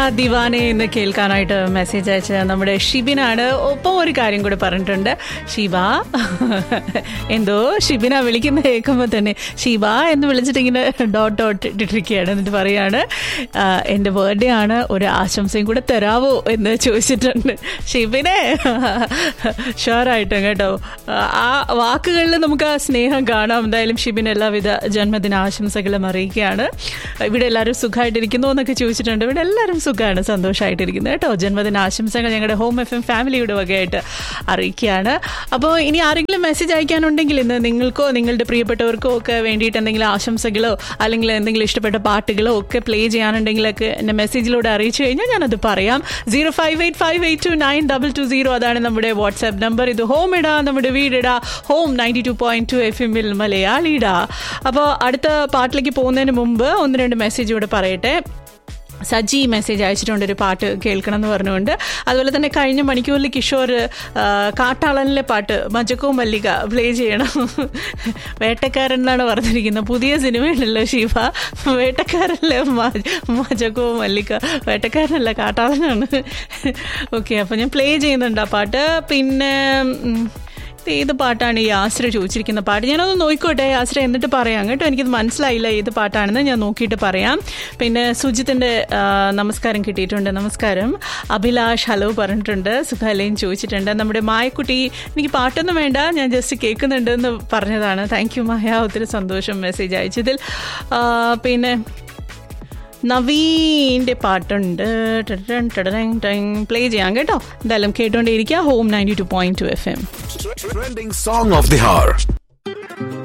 ദിവാനെ എന്ന് കേൾക്കാനായിട്ട് മെസ്സേജ് അയച്ച നമ്മുടെ ഷിബിനാണ് ഒപ്പം ഒരു കാര്യം കൂടെ പറഞ്ഞിട്ടുണ്ട് ഷിബ എന്തോ ഷിബിന വിളിക്കുന്ന കേൾക്കുമ്പോൾ തന്നെ ഷിബ എന്ന് വിളിച്ചിട്ട് ഇങ്ങനെ ഡോട്ട് ഡോട്ട് ഇട്ടിരിക്കുകയാണ് എന്നിട്ട് പറയാണ് "ആ, എൻ്റെ ബർത്ത്ഡേ ആണ് ഒരു ആശംസയും കൂടെ തരാവോ എന്ന് ചോദിച്ചിട്ടുണ്ട് ഷിബിനെ ഷുവറായിട്ടും കേട്ടോ ആ വാക്കുകളിൽ നമുക്ക് ആ സ്നേഹം കാണാം എന്തായാലും ഷിബിന് എല്ലാവിധ ജന്മദിന ആശംസകളും അറിയിക്കുകയാണ് ഇവിടെ എല്ലാവരും സുഖമായിട്ടിരിക്കുന്നു എന്നൊക്കെ ചോദിച്ചിട്ടുണ്ട് ഇവിടെ എല്ലാവരും സുഖമാണ് സന്തോഷമായിട്ടിരിക്കുന്നത് കേട്ടോ ജന്മദിന ആശംസകൾ ഞങ്ങളുടെ ഹോം എഫ് എം ഫാമിലിയുടെ വകയായിട്ട് അറിയിക്കുകയാണ് അപ്പോൾ ഇനി ആരെങ്കിലും മെസ്സേജ് അയക്കാനുണ്ടെങ്കിൽ ഇന്ന് നിങ്ങൾക്കോ നിങ്ങളുടെ പ്രിയപ്പെട്ടവർക്കോ ഒക്കെ വേണ്ടിയിട്ട് എന്തെങ്കിലും ആശംസകളോ അല്ലെങ്കിൽ എന്തെങ്കിലും ഇഷ്ടപ്പെട്ട പാട്ടുകളോ ഒക്കെ പ്ലേ ചെയ്യാനുണ്ടെങ്കിലൊക്കെ എന്നെ മെസ്സേജിലൂടെ അറിയിച്ചു കഴിഞ്ഞാൽ ഞാനത് പറയാം zero five eight five eight two nine double two zero അതാണ് നമ്മുടെ വാട്സാപ്പ് നമ്പർ ഇത് ഹോം ഇടാ നമ്മുടെ വീടിടാ home ninety two point two F എമ്മിൽ മലയാളിടാ അപ്പോൾ അടുത്ത പാട്ടിലേക്ക് പോകുന്നതിന് മുമ്പ് ഒന്ന് രണ്ട് മെസ്സേജ് ഇവിടെ പറയട്ടെ സജി മെസ്സേജ് അയച്ചിട്ടുണ്ട് ഒരു പാട്ട് കേൾക്കണം എന്ന് പറഞ്ഞുകൊണ്ട് അതുപോലെ തന്നെ കഴിഞ്ഞ മണിക്കൂറിൽ കിഷോർ ആ, കാട്ടാളനിലെ പാട്ട് മജക്കോ മല്ലിക പ്ലേ ചെയ്യണം വേട്ടക്കാരൻ എന്നാണ് പറഞ്ഞിരിക്കുന്നത് പുതിയ സിനിമയുണ്ടല്ലോ ശിവ വേട്ടക്കാരനല്ലേ മ- മജക്കോ മല്ലിക വേട്ടക്കാരനല്ല കാട്ടാളനാണ് ഓക്കെ അപ്പോൾ ഞാൻ പ്ലേ ചെയ്യുന്നുണ്ട് ആ പാട്ട് പിന്നെ ഉം, ഇത് ഏത് പാട്ടാണ് ഈ ആശ്ര ചോദിച്ചിരിക്കുന്ന പാട്ട് ഞാനൊന്ന് നോക്കിക്കോട്ടെ ആശ്ര എന്നിട്ട് പറയാം കേട്ടോ എനിക്കിത് മനസ്സിലായില്ല ഏത് പാട്ടാണെന്ന് ഞാൻ നോക്കിയിട്ട് പറയാം പിന്നെ സുജിത്തിൻ്റെ ആ, നമസ്കാരം കിട്ടിയിട്ടുണ്ട് നമസ്കാരം അഭിലാഷ് ഹലോ പറഞ്ഞിട്ടുണ്ട് സുഖാലയും ചോദിച്ചിട്ടുണ്ട് നമ്മുടെ മായക്കുട്ടി എനിക്ക് പാട്ടൊന്നും വേണ്ട ഞാൻ ജസ്റ്റ് കേൾക്കുന്നുണ്ട് എന്ന് പറഞ്ഞതാണ് താങ്ക് യു മായ ഒത്തിരി സന്തോഷം മെസ്സേജ് അയച്ചതിൽ ആ, പിന്നെ നവീൻ്റെ പാട്ടുണ്ട് പ്ലേ ചെയ്യാം കേട്ടോ എന്തായാലും കേട്ടോണ്ടേയിരിക്കുക home ninety two point two F M Trending song of the hour.